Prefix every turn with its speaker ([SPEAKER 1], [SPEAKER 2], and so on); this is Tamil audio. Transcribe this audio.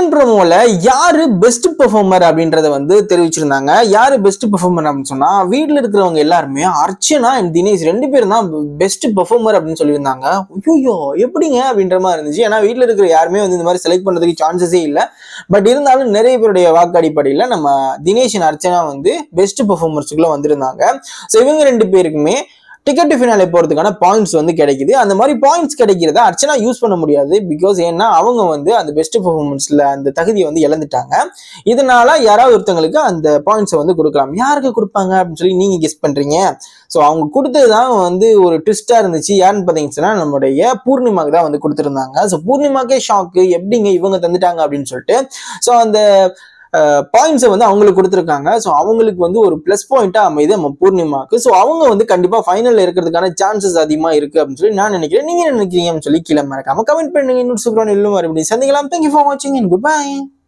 [SPEAKER 1] செகண்ட் ப்ரோமோல யாரு பெஸ்ட் பெர்ஃபார்மர் அப்படின்றத வந்து தெரிவிச்சிருந்தாங்க யாரு பெஸ்ட் பெர்ஃபார்மர் அப்படின்னு சொன்னா வீட்ல இருக்கிறவங்க எல்லாருமே அர்ச்சனா அண்ட் தினேஷ் ரெண்டு பேரும் தான் பெஸ்ட் பெர்ஃபார்மர் அப்படின்னு சொல்லியிருந்தாங்க ஐயோ எப்படிங்க அப்படின்ற மாதிரி இருந்துச்சு ஏன்னா வீட்ல இருக்கிற யாருமே வந்து இந்த மாதிரி செலக்ட் பண்றதுக்கு சான்சஸே இல்லை பட் இருந்தாலும் நிறைய பேருடைய வாக்கு அடிப்படையில் நம்ம தினேஷ் and அர்ச்சனா வந்து பெஸ்ட் பெர்ஃபார்மர்ஸுக்குள்ள வந்திருந்தாங்க ஸோ இவங்க ரெண்டு பேருக்குமே டிக்கெட் டு ஃபினாலே போகிறதுக்கான பாயிண்ட்ஸ் வந்து கிடைக்குது அந்த மாதிரி பாயிண்ட்ஸ் கிடைக்கிறத அர்ச்சனா யூஸ் பண்ண முடியாது பிகாஸ் ஏன்னா அவங்க வந்து அந்த பெஸ்ட் பெர்ஃபார்மன்ஸில் அந்த தகுதியை வந்து இழந்துட்டாங்க இதனால யாராவது ஒருத்தங்களுக்கு அந்த பாயிண்ட்ஸை வந்து கொடுக்கலாம் யாருக்கு கொடுப்பாங்க அப்படின்னு சொல்லி நீங்கள் கெஸ் பண்ணுறீங்க ஸோ அவங்க கொடுத்தது தான் வந்து ஒரு ட்விஸ்ட்டாக இருந்துச்சு யாருன்னு பார்த்தீங்கன்னா நம்மளுடைய பூர்ணிமாக்கு தான் வந்து கொடுத்துருந்தாங்க ஸோ பூர்ணிமாக்கே ஷாக்கு எப்படிங்க இவங்க தந்துட்டாங்க அப்படின்னு சொல்லிட்டு ஸோ அந்த பாயிண்ட்ஸை வந்து அவங்களுக்கு கொடுத்துருக்காங்க ஸோ அவங்களுக்கு வந்து ஒரு ப்ளஸ் பாயிண்ட்டாக அமைது நம்ம பூர்ணிமாக்கு ஸோ அவங்க வந்து கண்டிப்பாக ஃபைனலில் இருக்கிறதுக்கான சான்சஸ் அதிகமாக இருக்கு அப்படின்னு சொல்லி நான் நினைக்கிறேன் நீங்கள் என்ன நினைக்கிறீங்கன்னு சொல்லி கீழே மறக்காம கமெண்ட் பண்ணுங்க இன்னொரு சூப்பரான இல்லும் மறுபடியும் சந்திக்கலாம் தேங்க்யூ ஃபார் வாட்சிங் அண்ட் குட் பை